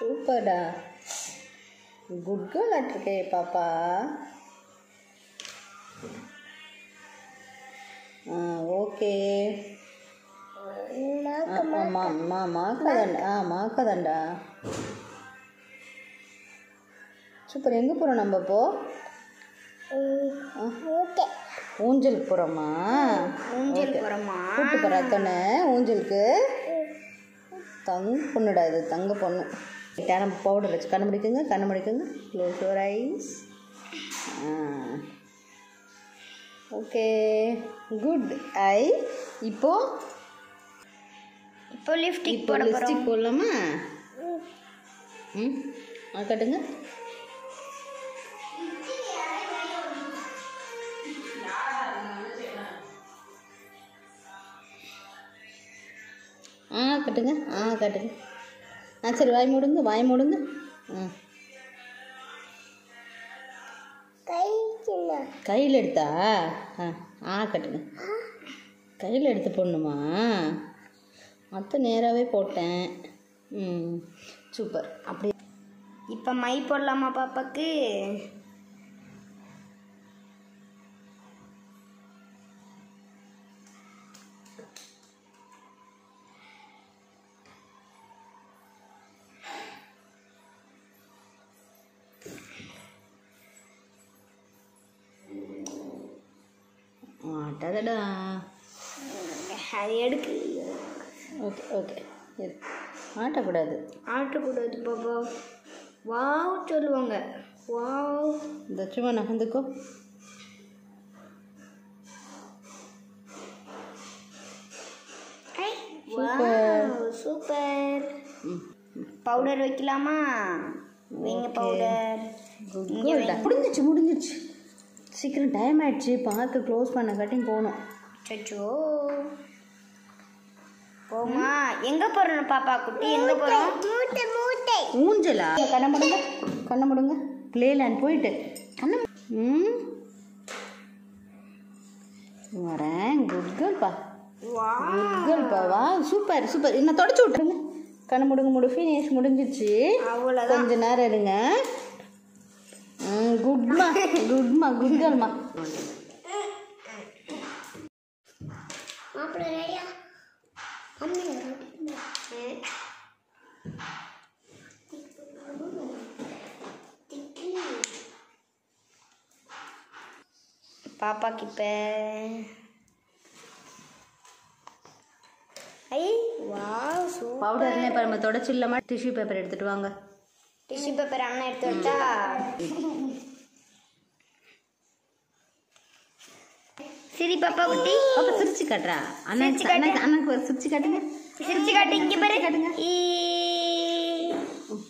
சூப்பர்டா good girl ஆட்டிருக்கே பாப்பா ஆ okay ஆமா அம்மா மாக்காதண்டா ஆ மாக்காதண்டா சூப்பர் எங்கே போகிறோம் நம்ம இப்போ ஆ, ஊஞ்சலுக்கு போகிறோமா ஊஞ்சல் போகிறோமா கூட்டு போகிற அத்தனை ஊஞ்சலுக்கு தங்க பொண்ணுடா இது தங்க பொண்ணு டேரம் பவுடர் வச்சு கண்ணு முடிக்குங்க கண்ணு முடிக்குங்க close your eyes okay good I இப்போ இப்போ லிப்டிக் இப்போ போட போகிறோம் லிப்ஸ்டிக் போடலாமா ம் அது கட்டுங்க ஆ கட்டுங்க ஆ கட்டுங்க ஆ சரி வாய் மூடுங்க வாய் மூடுங்க ம் கையில் எடுத்தா ஆ ஆ கட்டுங்க கையில் எடுத்து போடணுமா மற்ற நேராகவே போட்டேன் ம் சூப்பர் அப்படி இப்போ மை போடலாமா பாப்பாக்கு மாட்டாதடா அது எடுக்கு ஓகே ஓகே இரு மாட்டக்கூடாது ஆட்டக்கூடாது பாப்பா வாவ் சொல்லுவாங்க வாவ் இந்த சும்மா நகர்ந்துக்கோ வாவ் சூப்பர் ம் பவுடர் வைக்கலாமா வைங்க பவுடர் இங்கே குட்டா முடிஞ்சிச்சு முடிஞ்சிச்சு சீக்கிரம் டைம் ஆயிடுச்சு பார்த்து க்ளோஸ் பண்ண காட்டியும் போகணும் சச்சோ போமா எங்க போறோம் பாப்பா குட்டி எங்க போறோம் மூட்டை மூட்டை ஊஞ்சலா கண்ணை முடுங்க கண்ணை முடுங்க லேலேண்ட் போயிட்டு கண்ணை மு- ம் வரேன் குட் கேர்ள்ப்பா வா குட் கேர்ள்ப்பா வா சூப்பர் சூப்பர் என்ன தொடச்சி விட்டுருங்க கண்ணை முடுங்க முடு ஃபினிஷ் முடிஞ்சிச்சு அவ்வளோதான் கொஞ்ச நேரம் இருங்க ம் குட்மா குட்மா குட் கேர்ள்மா மாப்பிள்ளை ரெடியா பாப்பாக்கு இப்போ ஐ வா சூப்பர் பவுடர்னே இப்போ நம்ம தொடச்சி இல்லாமல் டிஷ்யூ பேப்பர் எடுத்துகிட்டு வாங்க டிஷ்யூ பேப்பர் அண்ணன் எடுத்து வச்சா சரி பாப்பா குட்டி பாப்பா சிரிச்சு காட்டுறா அண்ணன் சிரிச்சு காட்டு. அண்ணனுக்கு அண்ணனுக்கு ஒரு சிரிச்சு காட்டுங்க சிரிச்சு காட்டு இங்க பாரு காட்டுங்க. ஈ.